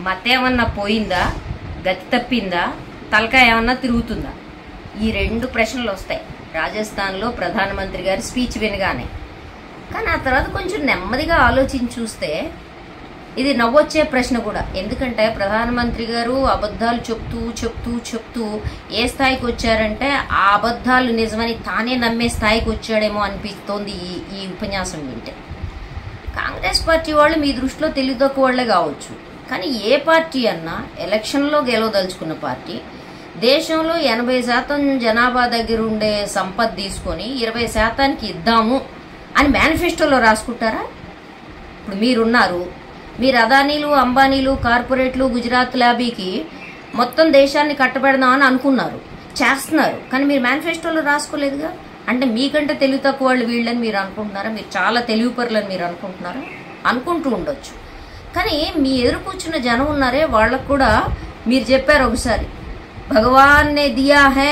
మతేమన్నా పోయిందా గతి తప్పిందా తలకాయ ఏమన్నా తిరుగుతుందా ఈ రెండు ప్రశ్నలు వస్తాయి రాజస్థాన్లో ప్రధానమంత్రి గారి స్పీచ్ వినగానే కానీ ఆ తర్వాత కొంచెం నెమ్మదిగా ఆలోచించి చూస్తే ఇది నవ్వొచ్చే ప్రశ్న కూడా ఎందుకంటే ప్రధానమంత్రి గారు అబద్ధాలు చెప్తూ చెప్తూ చెప్తూ ఏ స్థాయికి వచ్చారంటే ఆ అబద్ధాలు నిజమని తానే నమ్మే స్థాయికి వచ్చాడేమో అనిపిస్తోంది ఈ ఈ ఉపన్యాసం వింటే కాంగ్రెస్ పార్టీ వాళ్ళు మీ దృష్టిలో తెలివి తక్కువ వాళ్ళే కావచ్చు కానీ ఏ పార్టీ అన్నా ఎలక్షన్లో గెలవదలుచుకున్న పార్టీ దేశంలో ఎనభై శాతం జనాభా దగ్గర ఉండే సంపద తీసుకొని ఇరవై శాతానికి ఇద్దాము అని మేనిఫెస్టోలో రాసుకుంటారా ఇప్పుడు మీరున్నారు మీరు అదానీలు అంబానీలు కార్పొరేట్లు గుజరాత్ ల్యాబీకి మొత్తం దేశాన్ని కట్టబెడదామని అనుకున్నారు చేస్తున్నారు కానీ మీరు మేనిఫెస్టోలో రాసుకోలేదుగా అంటే మీకంటే తెలివి తక్కువ వాళ్ళు వీళ్ళని మీరు అనుకుంటున్నారా మీరు చాలా తెలివి పరులని మీరు అనుకుంటున్నారా అనుకుంటూ ఉండొచ్చు కానీ మీ ఎదురు కూర్చున్న జనం ఉన్నారే వాళ్ళకు కూడా మీరు చెప్పారు ఒకసారి భగవాన్ నే దియా హే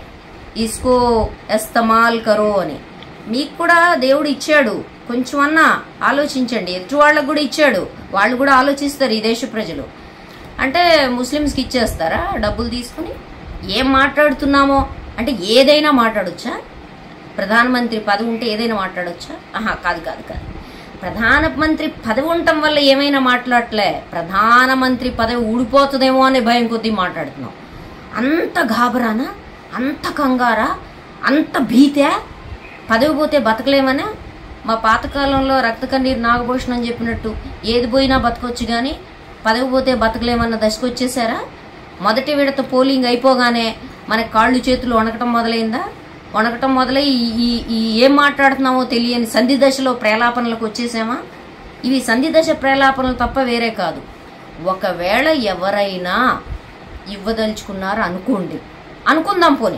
ఇస్కో ఎస్తమాల్ కరో అని మీకు కూడా దేవుడు ఇచ్చాడు కొంచెం అన్నా ఆలోచించండి ఎదుటి వాళ్ళకు కూడా ఇచ్చాడు వాళ్ళు కూడా ఆలోచిస్తారు ఈ దేశ ప్రజలు అంటే ముస్లిమ్స్కి ఇచ్చేస్తారా డబ్బులు తీసుకుని ఏం మాట్లాడుతున్నామో అంటే ఏదైనా మాట్లాడొచ్చా ప్రధానమంత్రి పదవి ఉంటే ఏదైనా మాట్లాడొచ్చా ఆహా కాదు కాదు కాదు ప్రధానమంత్రి పదవి ఉండటం వల్ల ఏమైనా మాట్లాడలే ప్రధానమంత్రి పదవి ఊడిపోతుందేమో అనే భయం కొద్దీ మాట్లాడుతున్నాం అంత గాబరానా అంత కంగారా అంత భీతే పదవి పోతే బతకలేమనే మా పాతకాలంలో రక్త కన్నీరు నాగభూషణం అని చెప్పినట్టు ఏది పోయినా బతకొచ్చు కానీ పదవి పోతే బతకలేమన్న దశకు వచ్చేసారా మొదటి విడత పోలింగ్ అయిపోగానే మనకి కాళ్ళు చేతులు వణకటం మొదలైందా వణకటం మొదలై ఈ- ఈ ఈ ఏం మాట్లాడుతున్నామో తెలియని సంధి దశలో ప్రేలాపనలకు వచ్చేసామా ఇవి సంధి దశ ప్రేలాపనలు తప్ప వేరే కాదు ఒకవేళ ఎవరైనా ఇవ్వదలుచుకున్నారు అనుకోండి అనుకుందాం పోనీ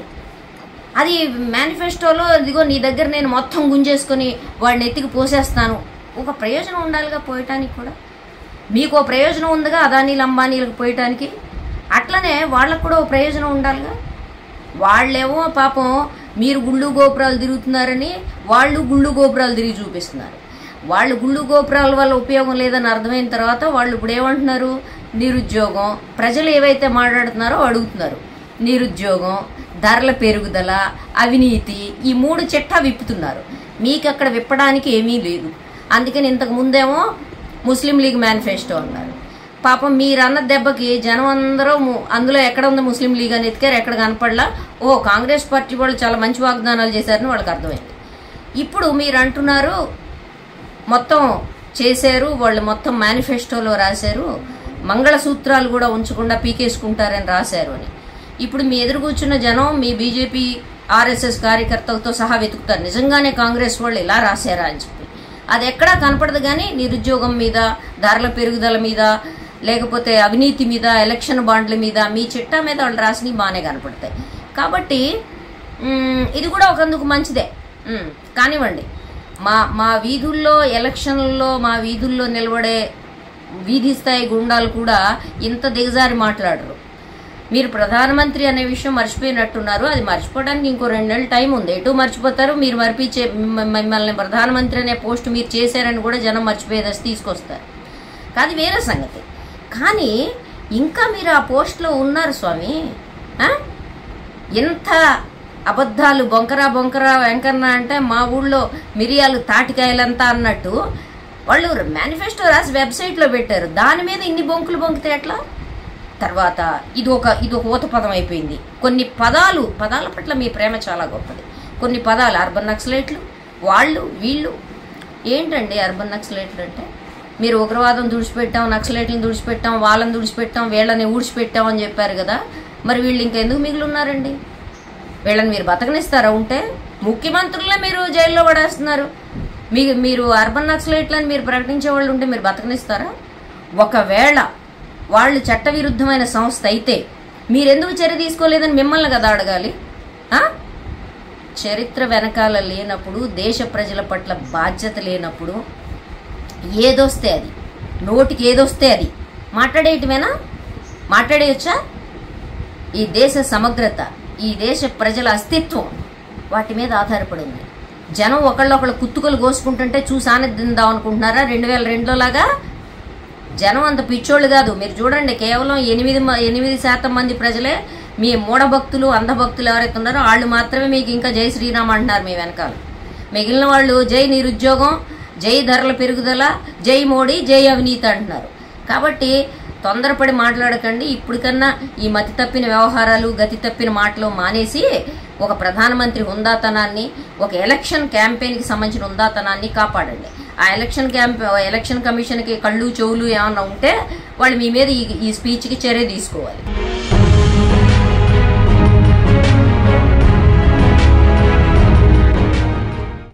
అది మేనిఫెస్టోలో ఇదిగో నీ దగ్గర నేను మొత్తం గుంజేసుకొని వాడిని ఎత్తికి పోసేస్తాను ఒక ప్రయోజనం ఉండాలిగా పోయటానికి కూడా మీకు ఓ ప్రయోజనం ఉందిగా అదానీలు అంబానీలకు పోయటానికి అట్లనే వాళ్ళకు కూడా ఓ ప్రయోజనం ఉండాలిగా వాళ్ళేమో పాపం మీరు గుళ్ళు గోపురాలు తిరుగుతున్నారని వాళ్ళు గుళ్ళు గోపురాలు తిరిగి చూపిస్తున్నారు వాళ్ళు గుళ్ళు గోపురాల వల్ల ఉపయోగం లేదని అర్థమైన తర్వాత వాళ్ళు ఇప్పుడు ఏమంటున్నారు నిరుద్యోగం ప్రజలు ఏవైతే మాట్లాడుతున్నారో అడుగుతున్నారు నిరుద్యోగం ధరల పెరుగుదల అవినీతి ఈ మూడు చిట్టా విప్పుతున్నారు మీకు అక్కడ విప్పడానికి ఏమీ లేదు అందుకని ఇంతకు ముందేమో ముస్లిం లీగ్ మేనిఫెస్టో అన్నారు పాపం మీరన్న దెబ్బకి జనం అందరూ ము- అందులో ఎక్కడ ఉంది ముస్లిం లీగ్ అని ఎతికారు ఎక్కడ కనపడలా ఓ కాంగ్రెస్ పార్టీ వాళ్ళు చాలా మంచి వాగ్దానాలు చేశారని వాళ్ళకి అర్థమైంది ఇప్పుడు మీరు అంటున్నారు మొత్తం చేశారు వాళ్ళు మొత్తం మేనిఫెస్టోలో రాశారు మంగళసూత్రాలు కూడా ఉంచకుండా పీకేసుకుంటారని రాశారు అని ఇప్పుడు మీ ఎదురు కూర్చున్న జనం మీ బీజేపీ ఆర్ఎస్ఎస్ కార్యకర్తలతో సహా వెతుకుతారు నిజంగానే కాంగ్రెస్ వాళ్ళు ఇలా రాశారా అని చెప్పి అది ఎక్కడా కనపడదు కానీ నిరుద్యోగం మీద ధరల పెరుగుదల మీద లేకపోతే అవినీతి మీద ఎలక్షన్ బాండ్ల మీద మీ చిట్టా మీద వాళ్ళు రాసినవి బాగానే కనపడతాయి కాబట్టి మ్, ఇది కూడా ఒకందుకు మంచిదే మ్, కానివ్వండి మా మా వీధుల్లో ఎలక్షన్లలో మా వీధుల్లో నిలబడే వీధి స్థాయి గుండాలు కూడా ఇంత దిగజారి మాట్లాడరు మీరు ప్రధానమంత్రి అనే విషయం మర్చిపోయినట్టున్నారు అది మర్చిపోవడానికి ఇంకో రెండు నెలలు టైం ఉంది ఎటు మర్చిపోతారు మీరు మర్పించే మిమ్మ- మిమ్మల్ని ప్రధానమంత్రి అనే పోస్ట్ మీరు చేశారని కూడా జనం మర్చిపోయేదసి తీసుకొస్తారు కాదు వేరే సంగతి కానీ ఇంకా మీరు ఆ పోస్ట్లో ఉన్నారు స్వామి ఆ? ఎంత అబద్ధాలు బొంకరా బొంకరా వెంకన్న అంటే మా ఊళ్ళో మిరియాలు తాటికాయలంతా అన్నట్టు వాళ్ళు మేనిఫెస్టో రాసి వెబ్సైట్లో పెట్టారు దాని మీద ఇన్ని బొంకులు బొంకితే ఎట్లా తర్వాత ఇది ఒక ఇది ఒక ఊత పదం అయిపోయింది కొన్ని పదాలు పదాల పట్ల మీ ప్రేమ చాలా గొప్పది కొన్ని పదాలు అర్బన్ నక్సలైట్లు వాళ్ళు వీళ్ళు ఏంటండి అర్బన్ నక్సలైట్లు అంటే మీరు ఉగ్రవాదం తుడిచిపెట్టాం నక్సలైట్లను తుడిచిపెట్టాం వాళ్ళని తుడిచిపెట్టాం వీళ్ళని ఊడ్చిపెట్టాం అని చెప్పారు కదా మరి వీళ్ళు ఇంకెందుకు మిగిలి ఉన్నారండి వీళ్ళని మీరు బతకనిస్తారా ఉంటే ముఖ్యమంత్రులే మీరు జైల్లో పడేస్తున్నారు మీ మీరు అర్బన్ నక్సలైట్లని మీరు ప్రకటించే వాళ్ళు ఉంటే మీరు బతకనిస్తారా ఒకవేళ వాళ్ళు చట్టవిరుద్ధమైన సంస్థ అయితే మీరెందుకు చర్య తీసుకోలేదని మిమ్మల్ని కదా అడగాలి ఆ? చరిత్ర వెనకాల లేనప్పుడు దేశ ప్రజల పట్ల బాధ్యత లేనప్పుడు ఏదొస్తే అది నోటికి ఏదొస్తే అది మాట్లాడేయటమేనా మాట్లాడేయచ్చా ఈ దేశ సమగ్రత ఈ దేశ ప్రజల అస్తిత్వం వాటి మీద ఆధారపడి ఉంది జనం ఒకళ్ళొకళ్ళు కుత్తుకలు కోసుకుంటుంటే చూసి ఆనందిందాం అనుకుంటున్నారా రెండు వేల రెండులో లాగా జనం అంత పిచ్చోళ్ళు కాదు మీరు చూడండి కేవలం ఎనిమిది మ- ఎనిమిది శాతం మంది ప్రజలే మీ మూఢభక్తులు అంధభక్తులు ఎవరైతే ఉన్నారో వాళ్ళు మాత్రమే మీకు ఇంకా జై శ్రీరామ్ అంటున్నారు మీ వెనకాల మిగిలిన వాళ్ళు జై నిరుద్యోగం జై ధరల పెరుగుదల జై మోడీ జై అవినీతి అంటున్నారు కాబట్టి తొందరపడి మాట్లాడకండి ఇప్పటికన్నా ఈ మతి తప్పిన వ్యవహారాలు గతి తప్పిన మాటలు మానేసి ఒక ప్రధానమంత్రి హుందాతనాన్ని ఒక ఎలక్షన్ క్యాంపెయిన్కి సంబంధించిన హుందాతనాన్ని కాపాడండి ఆ ఎలక్షన్ క్యాంప్ ఎలక్షన్ కమిషన్కి కళ్ళు చెవులు ఏమన్నా ఉంటే వాళ్ళు మీ మీద ఈ ఈ స్పీచ్కి చర్య తీసుకోవాలి